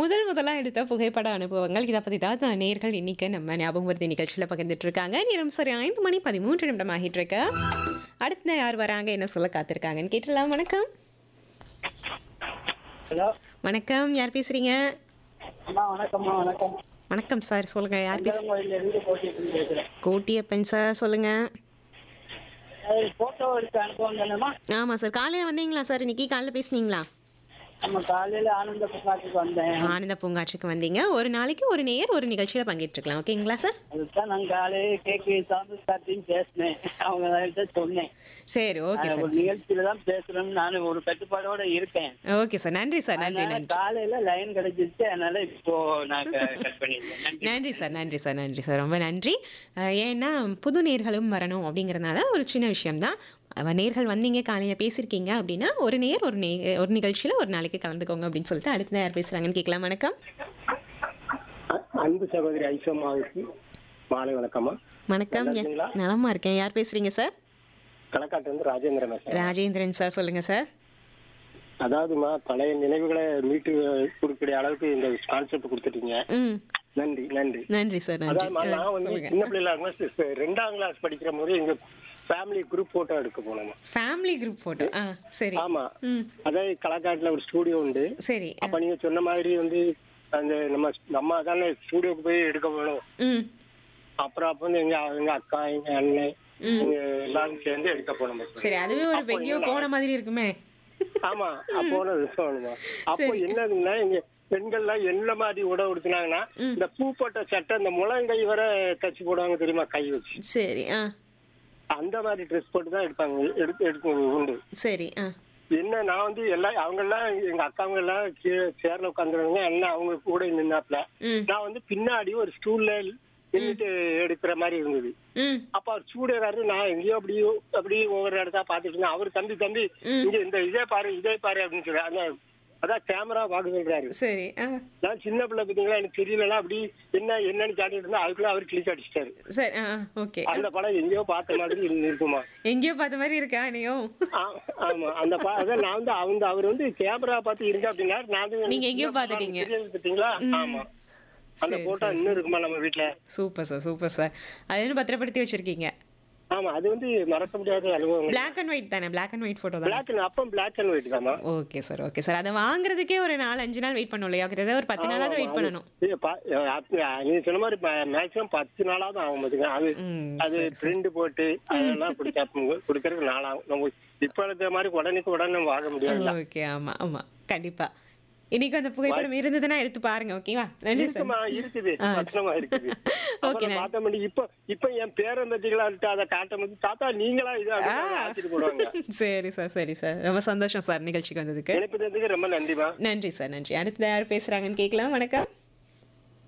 முதல் முதலா எடுத்த புகைப்பட அனுபவங்கள் இதை பத்தி தான் தான் நேர்கள் இன்னைக்கு நம்ம ஞாபகம் வருது நிகழ்ச்சியில் பகிர்ந்துட்டு இருக்காங்க நேரம் சரி ஐந்து மணி பதிமூன்று நிமிடம் ஆகிட்டு இருக்கு அடுத்த யார் வராங்க என்ன சொல்ல காத்திருக்காங்கன்னு கேட்டலாம் வணக்கம் ஹலோ வணக்கம் யார் பேசுறீங்க அம்மா வணக்கம்மா வணக்கம் வணக்கம் சார் சொல்லுங்க யார் பேச கோயில இருந்து போட்டிட்டு பேசுறேன் கோட்டியப்பன் சார் சொல்லுங்க அது போட்டோ எடுக்க அனுபவம் தானேம்மா ஆமாம் சார் காலையில் வந்தீங்களா சார் இன்னைக்கு காலையில் பேசுனீங்களா நம்ம காலையில ஆனந்த புகாட்டுக்கு வந்தேன் ஆனந்த பூங்காற்றுக்கு வந்தீங்க ஒரு நாளைக்கு ஒரு நேர் ஒரு நிகழ்ச்சியில் பங்கேற்றுக்கலாம் ஓகேங்களா சார் அதுதான் நான் காலையில கேக்கு சாந்து சார்ட்டையும் பேசினேன் அவங்க கிட்ட சொன்னேன் சரி ஓகே நான் சார் ஒரு நிகழ்ச்சியில தான் பேசுறேன்னு நான் ஒரு கட்டுப்பாடோட இருக்கேன் ஓகே சார் நன்றி சார் நன்றி அதனால நன்றி காலையில லைன் கிடைச்சிருச்சு அதனால இப்போ நான் கட் பண்ணிருக்கேன் நன்றி நன்றி சார் நன்றி சார் நன்றி சார் ரொம்ப நன்றி அஹ், ஏன்னா புது நேர்களும் வரணும் அப்படிங்கிறதுனால ஒரு சின்ன விஷயம்தான் அவ நேர்கள் வந்தீங்க காலையில் பேசியிருக்கீங்க அப்படின்னா ஒரு நேர் ஒரு நே ஒரு நிகழ்ச்சியில் ஒரு நாளைக்கு கலந்துக்கோங்க அப்படின்னு சொல்லிட்டு அடுத்து யார் பேசுகிறாங்கன்னு கேட்கலாம் வணக்கம் அன்பு சகோதரி ஐசம்மாவுக்கு மாலை வணக்கம்மா வணக்கம் நல்லா இருக்கீங்களா? நலமா இருக்கேன் யார் பேசுறீங்க சார் கணக்காட்டு வந்து ராஜேந்திரன் பேசுறேன் ராஜேந்திரன் சார் சொல்லுங்க சார் அதாவதுமா பழைய நினைவுகளை மீட்டு கொடுக்கக்கூடிய அளவுக்கு இந்த கான்செப்ட் கொடுத்துட்டீங்க ம் நன்றி நன்றி நன்றி சார் நன்றி அதாவதுமா நான் வந்து சொல்லுங்க சின்ன பிள்ளைல இருக்கும்போது ரெண்டாம் கிளாஸ் படிக்கிற போது எங்க ஃபேமிலி குரூப் போட்டோ எடுக்க போனோம் ஃபேமிலி குரூப் ஃபோட்டோ ஆ சரி ஆமா ம் அதாவது களக்காட்டுல ஒரு ஸ்டூடியோ உண்டு சரி அப்ப நீங்க சொன்ன மாதிரி வந்து அந்த நம்ம நம்ம தானே ஸ்டூடியோக்கு போய் எடுக்க போகணும் ம் அப்புறம் அப்ப வந்து எங்க எங்க அக்கா எங்க அண்ணன் எங்க எல்லாரும் சேர்ந்து எடுக்க போனோம் சரி அதுவே ஒரு எங்கேயோ போன மாதிரி இருக்குமே ஆமா அப்போனது சொல்லணுமா அப்போ என்னதுன்னா இங்க பெண்கள்லாம் என்ன மாதிரி உடை உடுத்தினாங்கன்னா இந்த பூ போட்ட சட்டை இந்த முழங்கை வர தச்சு போடுவாங்க தெரியுமா கை வச்சு சரி ஆ அந்த மாதிரி ட்ரெஸ் போட்டு தான் எடுப்பாங்க எடுத்து எடுத்து உண்டு சரி ஆ என்ன நான் வந்து எல்லாம் அவங்க எல்லாம் எங்க அக்காவங்க எல்லாம் கீழே சேர்ல உட்காந்துருவாங்க என்ன அவங்க கூட நின்னாப்ல ம் நான் வந்து பின்னாடி ஒரு ஸ்டூல்ல நின்னுட்டு எடுக்கிற மாதிரி இருந்தது ம் அப்ப அவர் சூடேறாரு நான் எங்கேயோ அப்படியோ அப்படி ஒவ்வொரு இடத்தா பாத்துட்டு இருந்தேன் அவர் தம்பி தம்பி இங்க இந்த இதே பாரு இதே பாரு அப்படின்னு சொல்லி அந்த அதான் கேமரா பார்க்க சொல்றாரு சரி ஆ நான் சின்ன பிள்ளை பாத்தீங்களா எனக்கு தெரியல அப்படி என்ன என்னன்னு கேட்டுட்டு இருந்தா அதுக்குள்ள அவர் கிளிக் அடிச்சிட்டாரு சரி ஆ ஓகே அந்த படம் எங்கேயோ பார்த்த மாதிரி இரு- இருக்குமா எங்கேயோ பார்த்த மாதிரி இருக்கா நீயும் ஆ- ஆமா அந்த ப- அதான் நான் வந்து அவங்க அவர் வந்து கேமரா பார்த்து இருங்க அப்படின்னா நான் வந்து நீங்க எங்கேயோ சின்ன பார்த்துட்டீங்க. தெரியாது பாத்தீங்களா ஆமா அந்த சரி, போட்டோ இன்னும் இருக்குமா நம்ம வீட்டுல சூப்பர் சார் சூப்பர் சார் அது வந்து பத்திரப்படுத்தி வச்சிருக்கீங்க ஆமா அது வந்து மறக்க முடியாத அனுபவம் பிளாக் அண்ட் ஒயிட் தானே பிளாக் அண்ட் ஒயிட் ஃபோட்டோ தான் பிளாக் அப்போ பிளாக் அண்ட் ஒயிட் தாமா ஓகே சார் ஓகே சார் அதை வாங்குறதுக்கே ஒரு நாலு அஞ்சு நாள் வெயிட் பண்ணணும் இல்லையா கிட்டத்தட்ட ஒரு பத்து நாளாவது வெயிட் பண்ணணும் இது பா- அப்ப நீங்க சொன்ன மாதிரி மேக்ஸிமம் பத்து நாளாவது ஆகும் பாத்துங்க அது ம், அது பிரிண்ட் போட்டு அதெல்லாம் பிடிச்சா கொடுக்கறதுக்கு நாளாகும் நம்ம இப்ப இருக்கிற மாதிரி உடனுக்கு உடனே நம்ம வாங்க முடியாது ஓகே ஆமா ஆமா கண்டிப்பா இன்னைக்கு அந்த புகைப்படம் இருந்ததுன்னா எடுத்து பாருங்க ஓகேவா நன்றி சார் இருக்குமா இருக்குது பத்திரமா இருக்குது ஓகே, அப்புறம் நான்- பார்த்த முடியும் இப்ப இப்ப என் பேரம்பத்திகளா இருக்கு அதை காட்டும் போது தாத்தா நீங்களா இது அப்படின்னு ஆச்சரிய போடுவாங்க சரி சார் சரி சார் ரொம்ப சந்தோஷம் சார் நிகழ்ச்சிக்கு வந்ததுக்கு நினைப்பதற்கு ரொம்ப நன்றிமா நன்றி சார் நன்றி அடுத்து யார் பேசுறாங்கன்னு கேட்கலாம் வணக்கம்